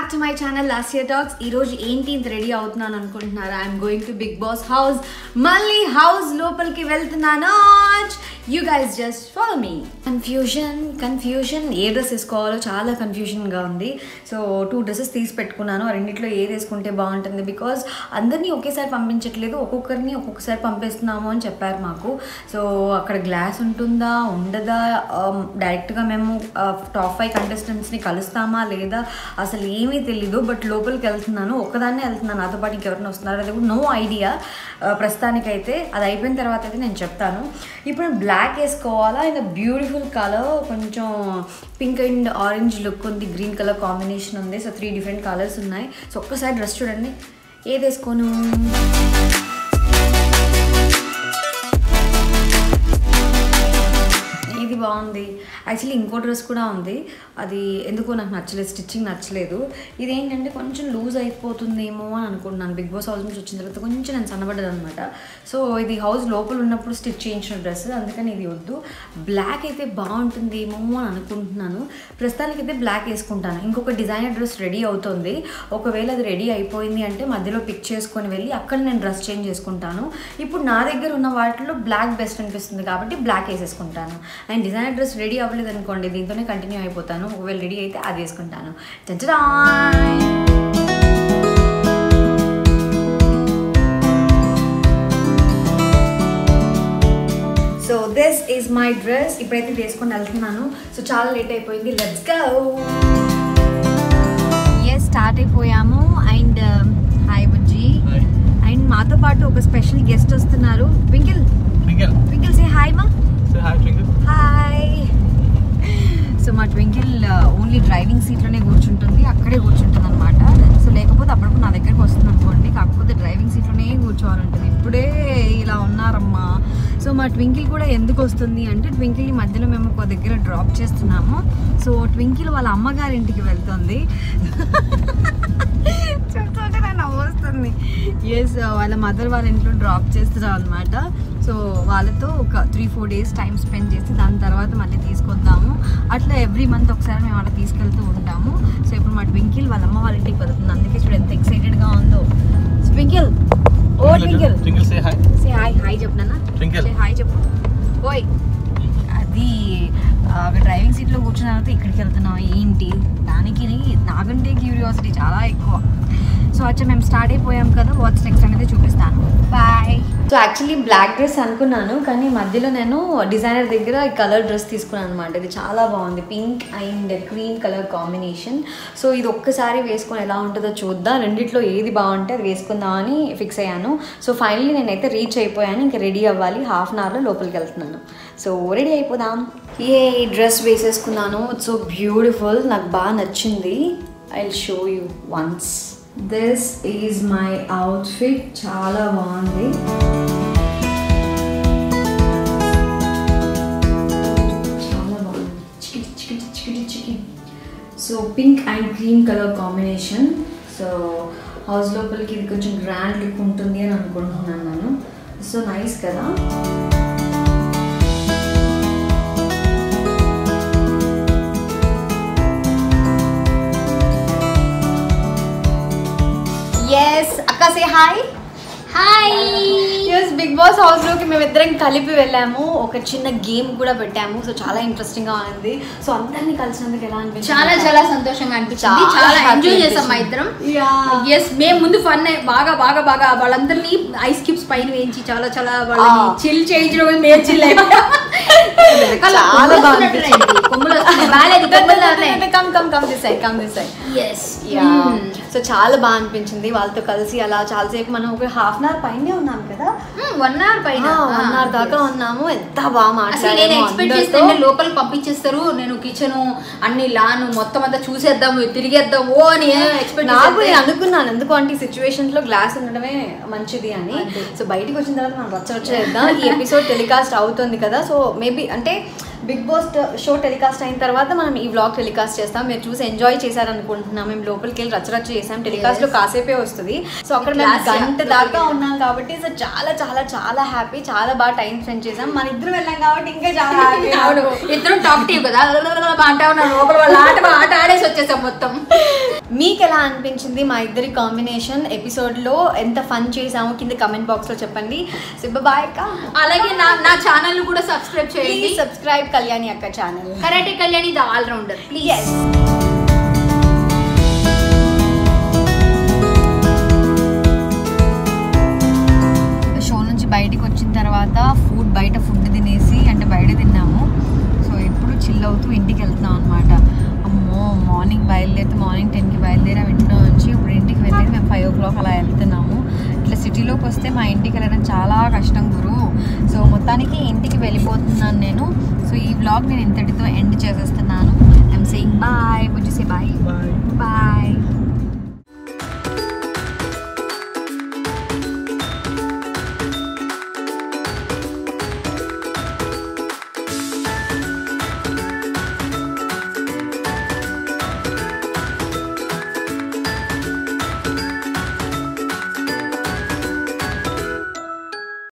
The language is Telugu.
Back to my channel last year talks ఈ రోజు ఏంటి ఇంత రెడీ అవుతున్నాను అనుకుంటున్నారు I'm going to Bigg Boss house మళ్ళీ హౌస్ లోపలికి వెళ్తున్నాను you guys just follow me confusion confusion ఏ డ్రెస్ వేసుకోవాలో చాలా కన్ఫ్యూజన్గా ఉంది సో టూ డ్రెస్సెస్ తీసి పెట్టుకున్నాను ఆ రెండిట్లో ఏది వేసుకుంటే బాగుంటుంది బికాజ్ అందరినీ ఒకేసారి పంపించట్లేదు ఒక్కొక్కరిని ఒక్కొక్కసారి పంపిస్తున్నాము అని చెప్పారు మాకు సో అక్కడ గ్లాస్ ఉంటుందా ఉండదా డైరెక్ట్గా మేము టాప్ ఫైవ్ కంటెస్టెంట్స్ని కలుస్తామా లేదా అసలు ఏమీ తెలీదు బట్ లోపలికి వెళ్తున్నాను ఒక్కదాన్నే వెళ్తున్నాను నాతో పాటు ఇంకెవరైనా వస్తున్నారు అది కూడా నో ఐడియా ప్రస్తుతానికైతే అది అయిపోయిన తర్వాత అయితే నేను చెప్తాను ఇప్పుడు బ్లాక్ వేసుకోవాలా అండ్ బ్యూటిఫుల్ కలర్ కొంచెం పింక్ అండ్ ఆరెంజ్ లుక్ ఉంది గ్రీన్ కలర్ కాంబినేషన్ ఉంది సో త్రీ డిఫరెంట్ కలర్స్ ఉన్నాయి సో ఒక్కసారి డ్రెస్ చూడండి ఏది వేసుకోను ఇది బాగుంది యాక్చువల్లీ ఇంకో డ్రెస్ కూడా ఉంది అది ఎందుకో నాకు నచ్చలేదు స్టిచ్చింగ్ నచ్చలేదు ఇది ఏంటంటే కొంచెం లూజ్ అయిపోతుందేమో అని అనుకుంటున్నాను బిగ్ బాస్ హౌస్ నుంచి వచ్చిన తర్వాత కొంచెం నేను సన్నబడ్డది అనమాట సో ఇది హౌస్ లోపల ఉన్నప్పుడు స్టిచ్ చేయించిన డ్రెస్ అందుకని ఇది వద్దు బ్లాక్ అయితే బాగుంటుందేమో అని అనుకుంటున్నాను ప్రస్తుతానికి అయితే బ్లాక్ వేసుకుంటాను ఇంకొక డిజైనర్ డ్రెస్ రెడీ అవుతుంది ఒకవేళ అది రెడీ అయిపోయింది అంటే మధ్యలో పిక్ చేసుకొని వెళ్ళి అక్కడ నేను డ్రెస్ చేంజ్ చేసుకుంటాను ఇప్పుడు నా దగ్గర ఉన్న వాటిలో బ్లాక్ బెస్ట్ అనిపిస్తుంది కాబట్టి బ్లాక్ వేసేసుకుంటాను అండ్ డిజైనర్ డ్రెస్ రెడీ అవ్వలేదు అనుకోండి దీంతోనే కంటిన్యూ అయిపోతాను ఒకవేళ రెడీ అయితే అది వేసుకుంటాను చచ్చడా so this is my dress ఇప్పుడైతే వేసుకొని వెళ్తున్నాను సో చాలా లేట్ అయిపోయింది లెట్స్ గో ఎస్ స్టార్ట్ అయిపోయాము అండ్ హాయ్ బుజ్జి అండ్ మాతో పాటు ఒక స్పెషల్ గెస్ట్ వస్తున్నారు Twinkle Twinkle, Twinkle say hi మా say hi, Twinkle. Hi so మా ట్వింకిల్ ఓన్లీ డ్రైవింగ్ సీట్లోనే కూర్చుంటుంది అక్కడే కూర్చుంటుంది అనమాట సో లేకపోతే అప్పుడప్పుడు నా దగ్గరికి వస్తుంది అనుకోండి కాకపోతే డ్రైవింగ్ సీట్లోనే కూర్చోవాలంటుంది ఇప్పుడే ఇలా ఉన్నారమ్మా సో మా ట్వింకిల్ కూడా ఎందుకు వస్తుంది అంటే ట్వింకిల్ ఈ మధ్యలో మేము ఒక దగ్గర డ్రాప్ చేస్తున్నాము సో ట్వింకిల్ వాళ్ళ అమ్మగారి ఇంటికి వెళ్తుంది చెప్తుంటే నాకు నవ్వొస్తుంది ఎస్ వాళ్ళ మదర్ వాళ్ళ ఇంట్లో డ్రాప్ చేస్తున్నాం అనమాట సో వాళ్ళతో ఒక three four days time spend చేసి దాని తర్వాత మళ్ళీ తీసుకొద్దాము అట్లా ఎవ్రీ మంత్ ఒకసారి మేము అలా తీసుకెళ్తూ ఉంటాము సో ఇప్పుడు మా ట్వింకిల్ వాళ్ళ అమ్మ వాళ్ళ ఇంటికి వెళ్తుంది అందుకే చూడు ఎంత ఎక్సైటెడ్గా ఉందో ట్వింకిల్ ఓ Twinkle Twinkle, say hi. Say hi hi చెప్పనా Twinkle. హాయ్ చెప్పు ఓయ్ అది ఆ, డ్రైవింగ్ సీట్లో కూర్చున్న తర్వాత ఇక్కడికి వెళ్తున్నాం ఏంటి దానికి నాకంటే క్యూరియాసిటీ చాలా ఎక్కువ సో వచ్చా మేము స్టార్ట్ అయిపోయాం కదా వాట్స్ నెక్స్ట్ అనేది చూపిస్తాను bye so actually black dress అనుకున్నాను కానీ మధ్యలో నేను డిజైనర్ దగ్గర ఈ కలర్ డ్రెస్ తీసుకున్నాను అనమాట ఇది చాలా బాగుంది pink and cream colour combination so ఇది ఒక్కసారి వేసుకొని ఎలా ఉంటుందో చూద్దాం రెండిట్లో ఏది బాగుంటే అది వేసుకుందామని ఫిక్స్ అయ్యాను సో ఫైనల్లీ నేనైతే రీచ్ అయిపోయాను ఇంకా రెడీ అవ్వాలి హాఫ్ అన్ అవర్లో లోపలికి వెళ్తున్నాను సో రెడీ అయిపోదాం ఏ డ్రెస్ వేసేసుకున్నాను ఇట్స్ సో బ్యూటిఫుల్ నాకు బాగా నచ్చింది I show you once this is my outfit చాలా బాగుంది చాలా బాగుంది చికిటి చికిటి చికిటి చికి so pink and green colour combination so house లోపలికి ఇది కొంచెం గ్రాండ్ లుక్ ఉంటుంది అని అనుకుంటున్నాను నేను సో నైస్ కదా ఎస్ అక్క say hi hi yes Bigg Boss house లోకి మేమిద్దరం కలిపి వెళ్ళాము ఒక చిన్న గేమ్ కూడా పెట్టాము సో చాలా ఇంట్రెస్టింగ్ గా ఉంది సో అందరినీ కలిసినందుకు ఎలా అనిపించింది చాలా చాలా సంతోషంగా అనిపించింది చాలా చాలా happy ఎంజాయ్ చేసాం మా అనిపించింది. ఇద్దరం Yeah. ఎస్ మేము ముందు ఫన్ బాగా బాగా బాగా వాళ్ళందరినీ ఐస్ క్యూబ్స్ పైన వేయించి చాలా చాలా వాళ్ళని Ah. చిల్ చేయించడం మేము చిల్ చాలా బాగా అనిపించింది. కొమ్ములు వస్తున్నాయి బాగాలేదు కొమ్ములు వస్తున్నాయి come come come this side come this side yes so చాలా బాగా అనిపించింది వాళ్ళతో కలిసి అలా చాలాసేపు మనం ఒక హాఫ్ అన్ అవర్ పైనే ఉన్నాం కదా వన్ అవర్ పైన వన్ అవర్ దాకా ఉన్నాము ఎంత బాగా అసలు నేను మాట్లాడాము ఎక్స్పెక్ట్ అందరితో. చేస్తే లోపల పంపించేస్తారు నేను కిచెన్ అన్ని లాను మొత్తం అంతా చూసేద్దాము తిరిగేద్దాం ఓ అని ఎక్స్పెక్ట్ నాకు నేను అనుకున్నాను ఎందుకు అంటే ఈ సిచ్యువేషన్స్ లో గ్లాస్ ఉండడమే మంచిది అని అంతే. సో బయటికి వచ్చిన తర్వాత మనం రచ్చ రచ్చ చేద్దాం ఈ ఎపిసోడ్ టెలికాస్ట్ అవుతుంది కదా సో మేబీ అంటే బిగ్ బాస్ షో టెలికాస్ట్ అయిన తర్వాత మనం ఈ వ్లాగ్ టెలికాస్ట్ చేస్తాం మీరు చూసి ఎంజాయ్ చేశారనుకుంటున్నాం మేము లోపలికి వెళ్ళి రచ్చ రచ్చ చేసాం టెలికాస్ట్ లో Yes. కాసేపే వస్తుంది సో అక్కడ మేము Class, గంట yeah. దాకా ఉన్నాం కాబట్టి సో చాలా చాలా చాలా హ్యాపీ చాలా బాగా టైం స్పెండ్ చేసాం మన ఇద్దరు వెళ్ళాం కాబట్టి ఇంకా చాలా హ్యాపీ అవును ఇద్దరు టాక్టివ్ కదా అంటా ఉన్నారు లోపల వాళ్ళ ఆట ఆట ఆడేసి వచ్చేసాం మొత్తం మీకు ఎలా అనిపించింది మా ఇద్దరి కాంబినేషన్ ఎపిసోడ్లో ఎంత ఫన్ చేసామో కింద కమెంట్ బాక్స్లో చెప్పండి సో బాయ్ అక్క అలాగే నా నా ఛానల్ కూడా సబ్స్క్రైబ్ చేయండి ప్లీజ్ సబ్స్క్రైబ్ కళ్యాణి అక్క channel karate Kalyani the all-rounder please yes show నుంచి బయటికి వచ్చిన తర్వాత ఫుడ్ బయట ఫుడ్ తినేసి అంటే బయట తిన్నాము సో ఇప్పుడు చిల్ అవుతూ ఇంటికి వెళ్తున్నాం అనమాట అమ్మో మార్నింగ్ బయలుదేరితే మార్నింగ్ టెన్కి బయలుదేరాం ఇంట్లో నుంచి ఇప్పుడు ఇంటికి వెళ్ళేది మేము ఫైవ్ ఓ క్లాక్ అలా వెళ్తున్నాము ఇట్లా సిటీలోకి వస్తే మా ఇంటికి వెళ్ళడం చాలా కష్టం గురు సో మొత్తానికి ఇంటికి వెళ్ళిపోతున్నాను నేను సో ఈ వ్లాగ్ నేను ఇంతటితో ఎండ్ చేసేస్తున్నాను ఐఎమ్ సేయింగ్ బాయ్ వచ్చేసి బాయ్ బాయ్ బాయ్